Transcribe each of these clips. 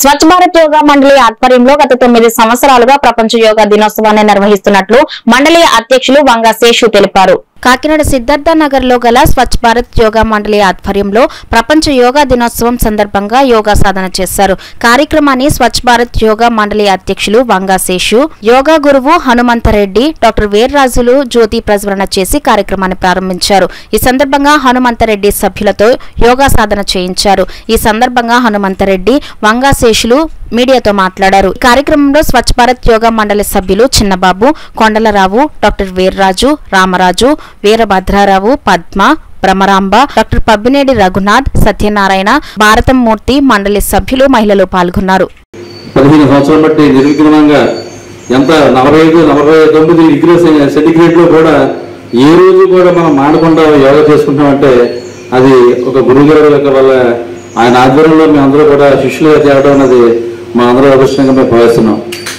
స్వచ్ఛ భారత్ యోగా మండలి ఆధ్వర్యంలో గత తొమ్మిది సంవత్సరాలుగా ప్రపంచ యోగా దినోత్సవాన్ని నిర్వహిస్తున్నట్లు మండలి అధ్యక్షులు వంగా శేషు తెలిపారు కాకినాడ సిద్ధార్థ నగర్ లో గల స్వచ్ఛ భారత్ యోగా మండలి ఆధ్వర్యంలో ప్రపంచ యోగా దినోత్సవం సందర్భంగా యోగా సాధన చేశారు కార్యక్రమాన్ని స్వచ్ఛ భారత్ యోగా మండలి అధ్యక్షులు వంగా శేషు యోగా గురువు హనుమంతరెడ్డి డాక్టర్ వీర్రాజులు జ్యోతి ప్రజ్వలన చేసి కార్యక్రమాన్ని ప్రారంభించారు ఈ సందర్భంగా హనుమంతరెడ్డి సభ్యులతో యోగా సాధన చేయించారు ఈ సందర్భంగా హనుమంతరెడ్డి వంగా శేషులు మీడియాతో మాట్లాడారు ఈ కార్యక్రమంలో స్వచ్ఛ భారత్ యోగా మండలి సభ్యులు చిన్నబాబు కొండలరావు డాక్టర్ వీర్రాజు రామరాజు వీరభద్రారావు పద్మ భ్రమరాంబ డాక్టర్ పబ్బినేడి రఘునాథ్ సత్యనారాయణ భారతం మూర్తి మండలి సభ్యులు మహిళలు పాల్గొన్నారు పదిహేను సంవత్సరాలు బట్టి నిర్విఘ్నంగా ఎంత నలభై ఐదు నలభై తొమ్మిది డిగ్రీ సెంటిగ్రేడ్ లో కూడా ఏ రోజు కూడా మనం మాడకుండా యోగా చేసుకుంటామంటే అది ఒక గురువు గారి యొక్క వల్ల ఆయన ఆధ్వర్యంలో మేము అందరూ కూడా శిష్యులుగా చేరడం అనేది మా అందరూ అదృష్టంగా మేము భావిస్తున్నాం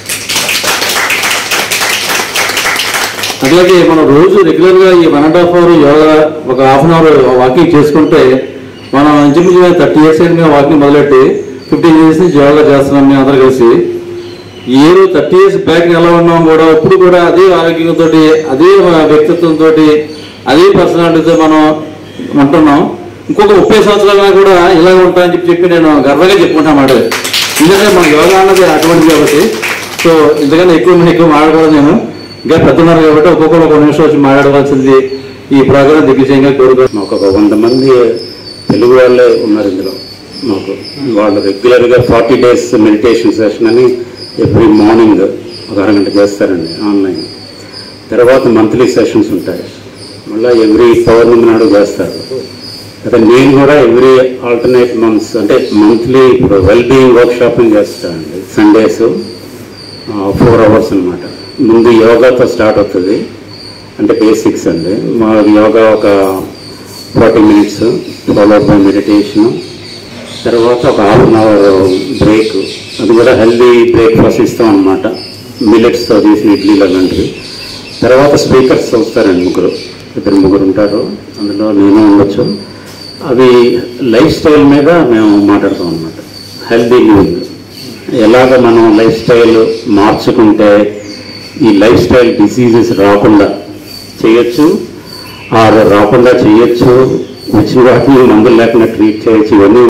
అట్లాగే మనం రోజు రెగ్యులర్ గా ఈ one and half hour yoga ఒక హాఫ్ అన్ అవర్ వాకింగ్ చేసుకుంటే మనం ఇంచుమించు థర్టీ ఇయర్స్ అయింది మేము వాకింగ్ మొదలెట్టి ఫిఫ్టీన్ ఇయర్స్ నుంచి యోగా చేస్తున్నాం మేము అందరూ కలిసి ఈ రోజు థర్టీ ఇయర్స్ బ్యాక్ ఎలా ఉన్నాం కూడా ఇప్పుడు కూడా అదే ఆరోగ్యంతో అదే వ్యక్తిత్వంతో అదే పర్సనాలిటీతో మనం ఉంటున్నాం ఇంకొక ముప్పై సంవత్సరాలుగా కూడా ఇలా ఉంటామని చెప్పి చెప్పి నేను గర్వంగా చెప్పుకుంటాను మాట ఎందుకంటే మన యోగా అన్నది అటువంటిది కాబట్టి సో ఇంతకన్నా ఎక్కువ ఎక్కువ మాట్లాడకూడదు నేను ఇంకా పెద్దన్నారు కాబట్టి ఒక్కొక్కరు ఒక నిమిషం వచ్చి మాట్లాడవలసింది ఈ ప్రోగ్రాం దిగ్విజయంగా కోరుకుంటున్నాను మాకు ఒక వంద మంది తెలుగు వాళ్ళే ఉన్నారు ఇందులో మాకు వాళ్ళు రెగ్యులర్గా ఫార్టీ డేస్ మెడిటేషన్ సెషన్ అని ఎవ్రీ మార్నింగ్ ఒక అరగంట చేస్తారండి ఆన్లైన్ తర్వాత మంత్లీ సెషన్స్ ఉంటాయి మళ్ళీ ఎవ్రీ పౌర్ణమి నాడు చేస్తారు అయితే నేను కూడా ఎవ్రీ ఆల్టర్నేట్ మంత్స్ అంటే మంత్లీ ఇప్పుడు వెల్ బీయింగ్ వర్క్ షాపింగ్ చేస్తానండి సండేస్ ఫోర్ అవర్స్ అన్నమాట ముందు యోగాతో స్టార్ట్ అవుతుంది అంటే బేసిక్స్ అండి మా యోగా ఒక forty minutes followed by meditation తర్వాత ఒక హాఫ్ అన్ అవర్ బ్రేక్ అది కూడా హెల్దీ బ్రేక్ఫాస్ట్ ఇస్తాం అనమాట మిల్లెట్స్తో తీసిన ఇడ్లీలు అలాంటివి తర్వాత స్పీకర్స్ వస్తారండి ముగ్గురు ఇద్దరు ముగ్గురు ఉంటారు అందులో నేను ఉండొచ్చు అవి లైఫ్ స్టైల్ మీద మేము మాట్లాడతాం అనమాట హెల్దీ లివింగ్ ఎలాగ మనం లైఫ్ స్టైల్ మార్చుకుంటే ఈ లైఫ్ స్టైల్ డిసీజెస్ రాకుండా చేయొచ్చు ఆ రాకుండా చేయొచ్చు వచ్చిన వాటిని మందులు లేకుండా ట్రీట్ చేయొచ్చు ఇవన్నీ